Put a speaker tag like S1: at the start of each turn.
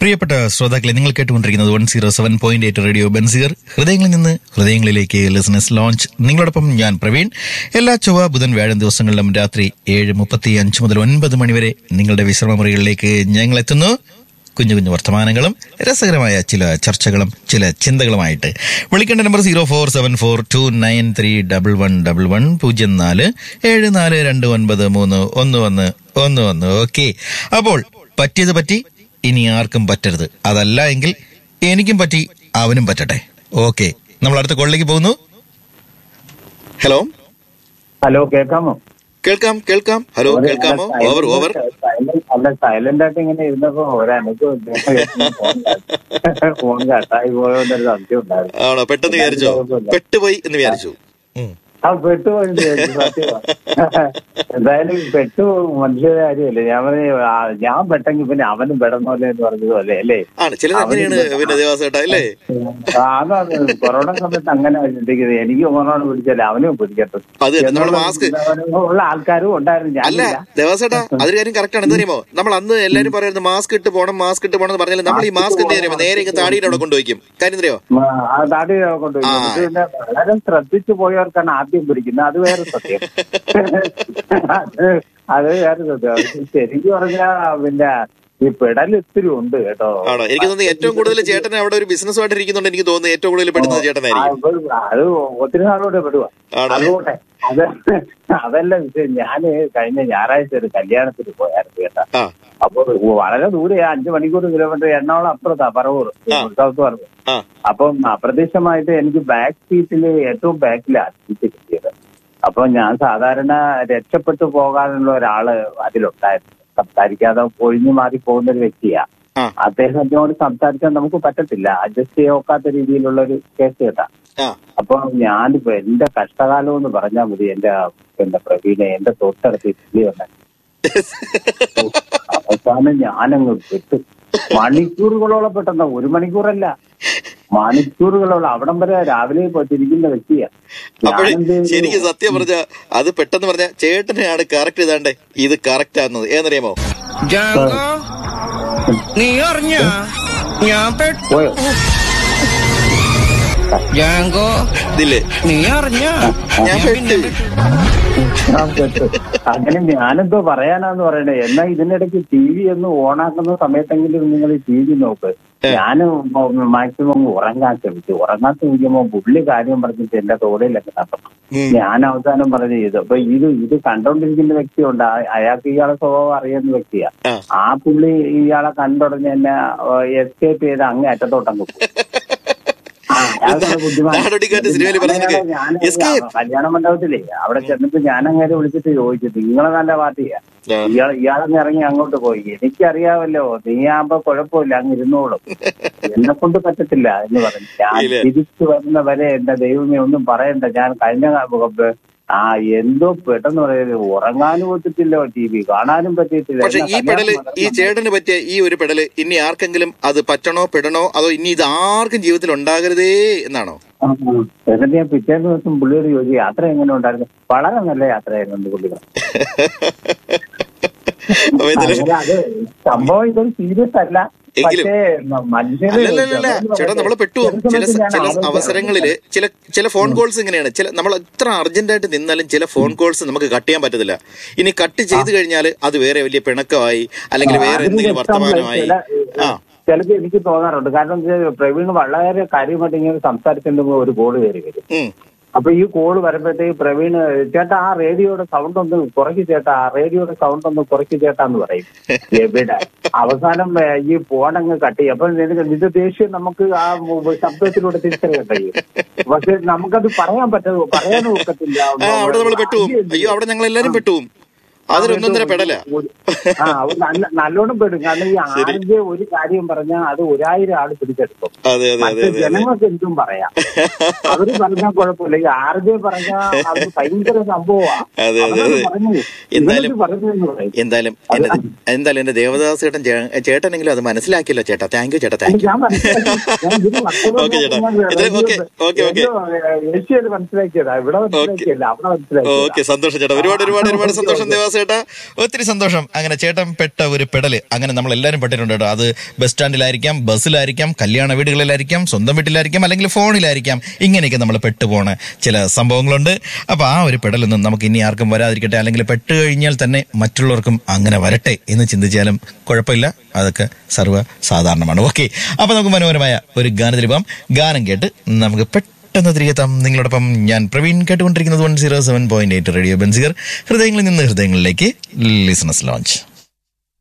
S1: പ്രിയപ്പെട്ട ശ്രോതാക്കളെ നിങ്ങൾ കേട്ടുകൊണ്ടിരിക്കുന്നത് one zero seven point eight radio Benziger ഹൃദയങ്ങളിൽ നിന്ന് ഹൃദയങ്ങളിലേക്ക് ലിസണസ് ലോഞ്ച് നിങ്ങളോടൊപ്പം ഞാൻ പ്രവീൺ എല്ലാ ചൊവ്വ ബുധൻ വ്യാഴം ദിവസങ്ങളിലും രാത്രി ഏഴ് മുപ്പത്തി അഞ്ച് മുതൽ ഒൻപത് മണിവരെ നിങ്ങളുടെ വിശ്രമ മുറികളിലേക്ക് ഞങ്ങൾ എത്തുന്നു കുഞ്ഞു കുഞ്ഞു വർത്തമാനങ്ങളും രസകരമായ ചില ചർച്ചകളും ചില ചിന്തകളുമായിട്ട് വിളിക്കേണ്ട number zero four seven four two nine three double one double one പൂജ്യം നാല് ഏഴ് നാല് രണ്ട് ഒൻപത് മൂന്ന് ഒന്ന് ഒന്ന് ഒന്ന് ഒന്ന് ഓക്കെ അപ്പോൾ പറ്റിയത് പറ്റി ഇനി ആർക്കും പറ്റരുത് അതല്ല എങ്കിൽ എനിക്കും പറ്റി അവനും പറ്റട്ടെ ഓക്കെ നമ്മൾ അടുത്ത കോളിലേക്ക് പോകുന്നു ഹലോ
S2: ഹലോ കേൾക്കാമോ
S1: കേൾക്കാം കേൾക്കാം ഹലോ കേൾക്കാമോ ഓവർ ഓവർ
S2: അല്ല സൈലന്റ് ആയിട്ട് ഇങ്ങനെ ഇരുന്നപ്പോ ഒരനക്കും ഫോൺ കട്ടായി പോയോ എന്നൊരു സംശയം ഉണ്ടായിരുന്നു
S1: ആണോ പെട്ടെന്ന് വിചാരിച്ചോ പെട്ടുപോയി എന്ന് വിചാരിച്ചു ഉം.
S2: ആ പെട്ടുപോയി സത്യമാ എന്തായാലും പെട്ടു മനുഷ്യരുടെ കാര്യമല്ലേ ഞാൻ പറഞ്ഞു ആ, ഞാൻ പെട്ടെങ്കിൽ പിന്നെ അവനും പെടണമല്ലേ എന്ന് പറഞ്ഞതുപോലെ അല്ലേ
S1: ആണ് ചിലത് അങ്ങനെയാണ് പിന്നെ ദേവാസേട്ടാ അല്ലേ
S2: ആ, അതാണ് കൊറോണ സമയത്ത് അങ്ങനെ ചിന്തിക്കുന്നത് എനിക്ക് കൊറോണ പിടിച്ചാലേ അവനും പിടിക്കട്ടെ
S1: അത് തന്നെ, നമ്മള് മാസ്ക്
S2: ഉള്ള ആൾക്കാരും ഉണ്ടായിരുന്നു
S1: അല്ല
S2: ഞാനില്ല
S1: ദേവാസേട്ടാ അതൊരു കാര്യം കറക്റ്റ് ആണ് എന്തറിയുമോ നമ്മൾ അന്ന് എല്ലാരും പറയുന്നത് മാസ്ക് ഇട്ട് പോണം മാസ്ക് ഇട്ട് പോണം എന്ന് പറഞ്ഞാൽ നമ്മൾ ഈ മാസ്ക് എന്ത് ചെയ്യുമോ നേരെ ഇങ്ങ് താടിയുടെ അവിടെ കൊണ്ടുവയ്ക്കും കാര്യം എന്തറിയോ
S2: ആ, ആ താടി കൊണ്ടുപോയി
S1: ആ.
S2: എന്നിട്ട് പിന്നെ വളരെ ശ്രദ്ധിച്ചു പോയവർക്കാണ് ആദ്യം പിടിക്കുന്നത് അത് വേറെ സത്യം അത് അത് വേറെ സത്യം അത് ശരിക്കും പറഞ്ഞാ പിന്നെ ഈ പെടൽ ഇത്തിരി ഉണ്ട് കേട്ടോ
S1: ആണോ എനിക്ക് തോന്നുന്നു ഏറ്റവും കൂടുതൽ ചേട്ടൻ അവിടെ ഒരു ബിസിനസ്സുമായിട്ട് ഇരിക്കുന്നുണ്ട് എനിക്ക് തോന്നുന്നു ഏറ്റവും കൂടുതൽ പെടുന്നത്
S2: ആ,
S1: ചേട്ടനായിരിക്കും
S2: ഇപ്പൊ അത് ഒത്തിരി നാളോടെ പെടുക
S1: ആണോ?
S2: അതുകൊട്ടെ അത് അതല്ല വിഷയം ഞാന് കഴിഞ്ഞ ഞായറാഴ്ച ഒരു കല്യാണത്തിന് പോയായിരുന്നു കേട്ടാ
S1: ആ
S2: അപ്പൊ വളരെ ദൂരെ അഞ്ചു മണിക്കൂർ കിലോമീറ്റർ എറണാകുളം അപ്പുറത്താ പറവൂർ
S1: ആ.
S2: സൗത്ത് പറവൂർ
S1: ആ
S2: അപ്പം അപ്രതീക്ഷമായിട്ട് എനിക്ക് ബാക്ക് സീറ്റിൽ ഏറ്റവും ബാക്കിലാണ് സീറ്റ് കിട്ടിയത് അപ്പൊ ഞാൻ സാധാരണ രക്ഷപ്പെട്ടു പോകാനുള്ള ഒരാള് അതിലുണ്ടായിരുന്നു സംസാരിക്കാതെ ഒഴിഞ്ഞു മാറി പോകുന്ന ഒരു വ്യക്തിയാ
S1: ആ.
S2: അദ്ദേഹത്തിനോട് സംസാരിക്കാൻ നമുക്ക് പറ്റത്തില്ല അഡ്ജസ്റ്റ് ചെയ്യാൻ ഒക്കാത്ത രീതിയിലുള്ള ഒരു കേസ് കേട്ടാ
S1: ആ
S2: അപ്പൊ ഞാനിപ്പോ എന്റെ കഷ്ടകാലം എന്ന് പറഞ്ഞാൽ മതി എന്റെ എന്റെ പ്രവീണെ എന്റെ തൊട്ടടുത്ത് ഇഡ്ഡലി വന്നെ അവസാനം ഞാനങ്ങ് വിട്ടു മണിക്കൂറുകളോളം പെട്ടെന്ന് ഒരു മണിക്കൂറല്ല മണിക്കൂറുകളോളം അവിടം വരെ രാവിലെ പോയിട്ടിരിക്കുന്ന വ്യക്തിയാ
S1: അപ്പോഴേ
S2: ഞാനെന്ത് ചെയ്തു?
S1: ശരിക്കും സത്യം പറഞ്ഞ അത് പെട്ടെന്ന് പറഞ്ഞ ചേട്ടനെയാണ് കറക്റ്റ് ഇതാണ്ടേ ഇത് കറക്റ്റ് ആണെന്നത് ഏന്നറിയാമോ
S3: ജാങ്കോ നീ അറിഞ്ഞ ഞാൻ പെട്ടു
S2: പോയോ
S3: ജാങ്കോ
S1: ഇതില്ലേ
S3: നീ അറിഞ്ഞ
S1: ഞാൻ പെട്ടു
S2: ആ, പെട്ടു. അങ്ങനെ ഞാനെന്തോ പറയാനാന്ന് പറയണേ എന്നാ ഇതിനിടയ്ക്ക് ടി വി ഒന്ന് ഓണാക്കുന്ന സമയത്തെങ്കിലും നിങ്ങൾ ടി വി നോക്ക് ഞാൻ മാക്സിമം ഉറങ്ങാൻ ശ്രമിച്ചു ഉറങ്ങാൻ ശ്രമിക്കുമ്പോ പുള്ളി കാര്യം പറഞ്ഞിട്ട് എന്റെ തോടിലൊക്കെ നടന്നു
S1: ഉം.
S2: ഞാൻ അവസാനം പറഞ്ഞു ഇത് അപ്പൊ ഇത് ഇത് കണ്ടോണ്ടിരിക്കുന്ന വ്യക്തിയുണ്ട് ആ- അയാൾക്ക് ഇയാളെ സ്വഭാവം അറിയുന്ന വ്യക്തിയാ
S1: ആ.
S2: ആ പുള്ളി ഇയാളെ കണ്ടുടഞ്ഞ് എന്നെ എസ്കേപ്പ് ചെയ്ത് അങ്ങേ അറ്റത്തോട്ടങ്ങ് പോയി ആ, അയാൾക്കുള്ള ബുദ്ധിമുട്ട്.
S1: നാടോടിക്കാറ്റ് സിനിമയിൽ പറഞ്ഞിട്ട്
S2: ഞാൻ
S1: escape.
S2: കല്യാണ മണ്ഡപത്തിലേ അവിടെ ചെന്നിട്ട് ഞാൻ അങ്ങനെ വിളിച്ചിട്ട് ചോദിച്ചു നിങ്ങളെ നല്ല പാർട്ടിയാ
S1: ആ.
S2: ഇയാൾ ഇയാളങ്ങ് ഇറങ്ങി അങ്ങോട്ട് പോയി എനിക്കറിയാമല്ലോ നീ ആകുമ്പോ കുഴപ്പമില്ല അങ്ങ് ഇരുന്നോളും എന്നെ കൊണ്ട് പറ്റത്തില്ല എന്ന് പറഞ്ഞു ഞാൻ
S1: ഇല്ല.
S2: തിരിച്ചു വരുന്ന വരെ എന്റെ ദൈവമേ ഒന്നും പറയണ്ട ഞാൻ കഴിഞ്ഞ കാ- ആ എന്തോ പെട്ടെന്ന് പറയുന്നത് ഉറങ്ങാനും പറ്റത്തില്ല ടി വി കാണാനും പറ്റിയിട്ടില്ല
S1: പക്ഷെ ഈ
S2: എന്നാ
S1: പെടല്
S2: കല്യാണം
S1: ഈ
S2: നടന്നു.
S1: ചേട്ടന് പറ്റിയ ഈ ഒരു പെടല് ഇനി ആർക്കെങ്കിലും അത് പറ്റണോ പെടണോ അതോ ഇനി ഇത് ആർക്കും ജീവിതത്തിൽ ഉണ്ടാകരുതേ എന്നാണോ
S2: ആ, ആ. എന്നിട്ട് ഞാൻ പിറ്റേന്ന് ദിവസം പുള്ളിയോട് ചോദിച്ചു യാത്ര എങ്ങനെ ഉണ്ടായിരുന്നു വളരെ നല്ല യാത്രയായിരുന്നു പുള്ളികൾ
S1: അപ്പൊ ഇതില്
S2: അങ്ങനെ അത് സംഭവം ഇതൊരു സീരിയസ് അല്ല
S1: എങ്കിലും-
S2: പക്ഷേ മ- മനുഷ്യര്
S1: അല്ലല്ലല്ല ചേട്ടാ നമ്മള് പെട്ടുപോകും ചില
S2: ചില
S1: ചില അവസരങ്ങളില് ചില ചില ഫോൺ കോൾസ് ഇങ്ങനെയാണ് ചില നമ്മൾ എത്ര അർജന്റ് ആയിട്ട് നിന്നാലും ചില ഫോൺ കോൾസ് നമുക്ക് കട്ട് ചെയ്യാൻ പറ്റത്തില്ല ഇനി കട്ട് ചെയ്ത് കഴിഞ്ഞാൽ അത് വേറെ വലിയ പിണക്കമായി അല്ലെങ്കിൽ വേറെ എന്തെങ്കിലും വർത്തമാനമായി ആ
S2: ചിലപ്പോ എനിക്ക് തോന്നാറുണ്ട് കാരണം എന്താ വെച്ചാൽ പ്രവീൺ വളരെ കാര്യമായിട്ട് ഇങ്ങനെ സംസാരിച്ചിട്ടുണ്ടെങ്കിൽ ഒരു കോള് കയറി വരും
S1: ഉം
S2: അപ്പൊ ഈ കോള് വരുമ്പോഴത്തേക്ക് പ്രവീൺ ചേട്ടാ ആ റേഡിയോയുടെ സൗണ്ട് ഒന്ന് കുറയ്ക്ക് ചേട്ടാ ആ റേഡിയോയുടെ സൗണ്ട് ഒന്ന് കുറയ്ക്ക് ചേട്ടാ എന്ന് പറയും എവിടെ അവസാനം ഏ, ഈ ഫോൺ അങ്ങ് കട്ട് ചെയ്യും അപ്പൊ നിനക്ക് നിന്റെ ദേഷ്യം നമുക്ക് ആ മു- ശബ്ദത്തിലൂടെ തിരിച്ചറിയാൻ കഴിയും പക്ഷെ നമുക്കത് പറയാൻ പറ്റുമോ പറയാനും ഒക്കത്തില്ല
S1: ആ അവിടെ നമ്മൾ പെട്ടുപോകും അയ്യോ അവിടെ ഞങ്ങൾ എല്ലാരും പെട്ടുപോകും അതൊരൊന്നൊന്നര പെടല
S2: ഒരു- ആ ഒരു നല്ല നല്ലോണം പെടും കാരണം ഈ ആരുടെ ഒരു കാര്യം പറഞ്ഞാൽ അത് ഒരായിരം ആള് പിടിച്ചെടുക്കും
S1: അതെ അതെ അതെ
S2: മറ്റു
S1: അതെ അതെ
S2: ജനങ്ങൾക്ക് എന്തും പറയാം അവര് പറഞ്ഞാൽ കുഴപ്പമില്ല ഈ ആർജെ പറഞ്ഞാൽ അത് ഭയങ്കര സംഭവമാ
S1: അതെ, അതെ,
S2: അവരത്
S1: അതെ.
S2: പറഞ്ഞു
S1: എന്തായാലും-
S2: ഇവരത് പറഞ്ഞു എന്ന് പറയും
S1: എന്തായാലും എന്റെ എന്തായാലും എന്റെ ദേവദാസ് ചേട്ടൻ ചേ- ചേട്ടനെങ്കിലും അത് മനസ്സിലാക്കിയല്ലോ ചേട്ടാ താങ്ക് യു ചേട്ടാ താങ്ക് യു
S2: ഞാൻ മനസ്സിലാക്കി. ഞാൻ ഇതിന് വർത്തമാനം
S1: ഓക്കേ ചേട്ടാ.
S2: നോക്കുമ്പോൾ
S1: ഇത് ഓക്കേ, ഓക്കേ, ഓക്കേ.
S2: ഏഷ്യയിൽ മനസ്സിലാക്കിയതാ ഇവിടെ മനസ്സിലാക്കിയല്ല അവിടെ മനസ്സിലാക്കി
S1: ഓക്കെ സന്തോഷം ചേട്ടാ ഒരുപാട് ഒരുപാട് ഒരുപാട് സന്തോഷം ദേവാസ് ചേട്ടാ ഒത്തിരി സന്തോഷം അങ്ങനെ ചേട്ടൻ പെട്ട ഒരു പെടല് അങ്ങനെ നമ്മൾ എല്ലാവരും പെട്ടിട്ടുണ്ട് കേട്ടോ അത് ബസ് സ്റ്റാൻഡിലായിരിക്കാം ബസ്സിലായിരിക്കാം കല്യാണ വീടുകളിലായിരിക്കാം സ്വന്തം വീട്ടിലായിരിക്കാം അല്ലെങ്കിൽ ഫോണിലായിരിക്കാം ഇങ്ങനെയൊക്കെ നമ്മൾ പെട്ടുപോണ ചില സംഭവങ്ങളുണ്ട് അപ്പൊ ആ ഒരു പെടലൊന്നും നമുക്ക് ഇനി ആർക്കും വരാതിരിക്കട്ടെ അല്ലെങ്കിൽ പെട്ട് കഴിഞ്ഞാൽ തന്നെ മറ്റുള്ളവർക്കും അങ്ങനെ വരട്ടെ എന്ന് ചിന്തിച്ചാലും കുഴപ്പമില്ല അതൊക്കെ സർവ്വ സാധാരണമാണ് ഓക്കെ അപ്പൊ നമുക്ക് മനോഹരമായ ഒരു ഗാനത്തിലിപ്പം ഗാനം കേട്ട് നമുക്ക് പെട്ടെന്ന് തിരികെ എത്താം നിങ്ങളോടൊപ്പം ഞാൻ പ്രവീൺ കേട്ടുകൊണ്ടിരിക്കുന്നത് one zero seven point eight radio Benziger ഹൃദയങ്ങളിൽ നിന്ന് ഹൃദയങ്ങളിലേക്ക് ലിസണസ് ലോഞ്ച്